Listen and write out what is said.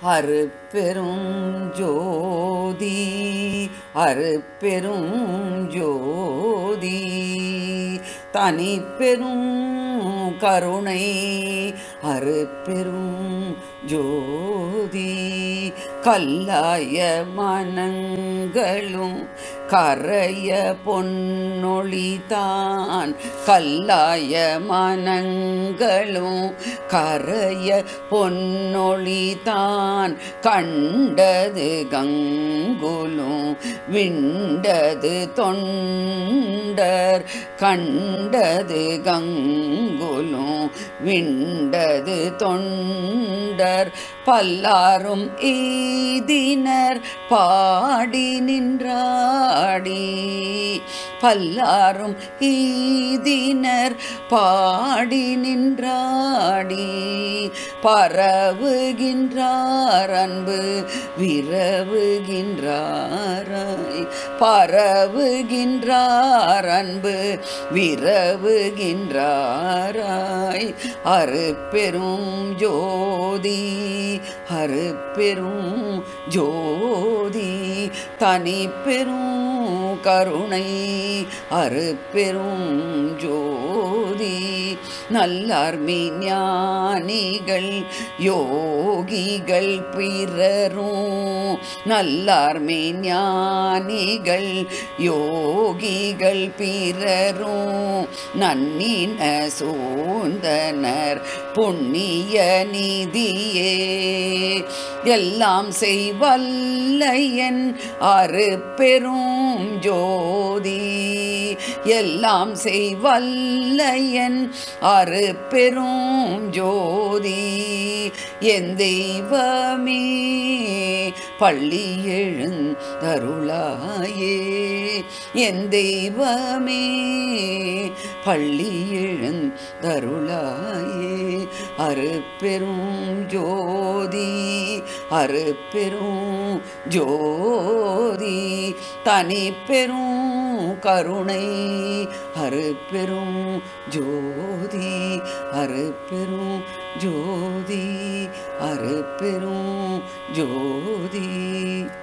அருப்பெரும் ஜோதி அருப்பெரும் ஜோதி தனி பெரும் கருணை அருப்பெரும் ஜோதி கல்லாய மனங்களும் கரைய பொன்னொழிதான் கல்லாய மனங்களும் கரைய பொன்னொழிதான் கண்டது கங்குலும் விண்டது தொண்டர் கண்டது கங்குலும் விண்டது தொண்டர் பல்லாரும் ஈதினர் பாடி நின்றாடி பல்லாரும் ஈதினர் பாடி நின்றாடி பரவுகின்றார் அன்பு விரவுகின்றாராய் பரவுகின்றார் அன்பு விரவுகின்றாராய் அருப்பெரும் ஜோதி அருப்பெரும் ஜோதி தனி பெரும் கருணை அருப்பெரும் ஜோதி நல்லார்மி ஞானிகள் யோகிகள் பிறரும் நல்லார்மி ஞானிகள் யோகிகள் பிறரும் நன்னின சூழ்ந்தனர் புண்ணிய நிதியே எல்லாம் செய்வல்லையன் அருப்பெரும் ஜோதி எல்லாம் செய்வல்லையன் அருப்பெரும் ஜோதி என் தெய்வமே பள்ளி எழுந்தருளாயே என் தெய்வமே பள்ளி எழுந்தருளாயே அருப்பெரும் ஜோதி அருப்பெரும் ஜோதி தனி பெரும் கருணை அருப்பெரும் ஜோதி அருப்பெரும் ஜோதி அருப்பெரும் ஜோதி